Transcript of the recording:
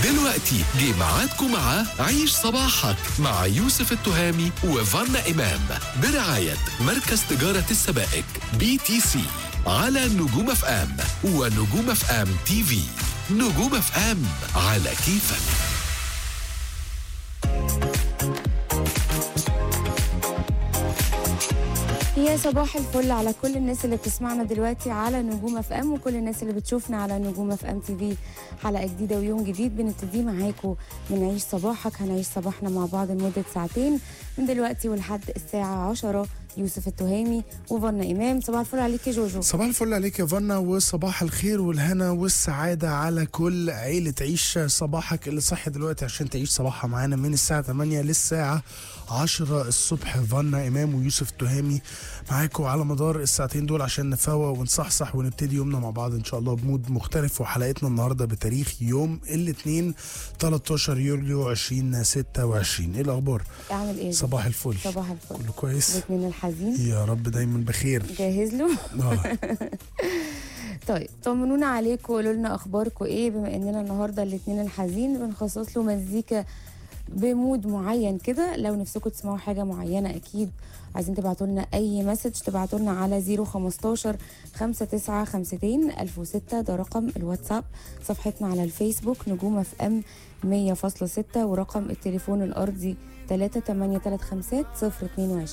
دلوقتي جه ميعادكم مع عيش صباحك مع يوسف التهامي وفانا إمام برعاية مركز تجارة السبائك بي تي سي على نجوم اف ام ونجوم اف ام تي في نجوم اف ام على كيفك يا صباح الفل على كل الناس اللي بتسمعنا دلوقتي على نجوم اف ام وكل الناس اللي بتشوفنا على نجوم اف ام تي في حلقه جديده ويوم جديد بنبتدي معاكم من عيش صباحك هنعيش صباحنا مع بعض لمده ساعتين من دلوقتي ولحد الساعه 10 يوسف التهامي وفنا امام صباح الفل عليك يا جوجو صباح الفل عليك يا فنا وصباح الخير والهنا والسعادة على كل عيلة عيش صباحك اللي صحي دلوقتي عشان تعيش صباحها معانا من الساعة 8 للساعة 10 الصبح فنا إمام ويوسف تهامي معاكم على مدار الساعتين دول عشان نفوق ونصحصح ونبتدي يومنا مع بعض إن شاء الله بمود مختلف وحلقتنا النهاردة بتاريخ يوم الاثنين 13 يوليو 2026 إيه الأخبار؟ اعمل ايه صباح الفل صباح الفل كله كويس؟ الاثنين الحزين يا رب دايما بخير جاهز له آه. طيب طمنونا عليكم وقولوا لنا اخباركم ايه بما اننا النهارده الاثنين الحزين بنخصص له مزيكا بمود معين كده لو نفسكم تسمعوا حاجه معينه اكيد عايزين تبعتوا لنا اي مسج تبعتوا لنا على 015 5952 1006 ده رقم الواتساب صفحتنا على الفيسبوك نجوم اف ام 100.6 ورقم التليفون الارضي 38350 022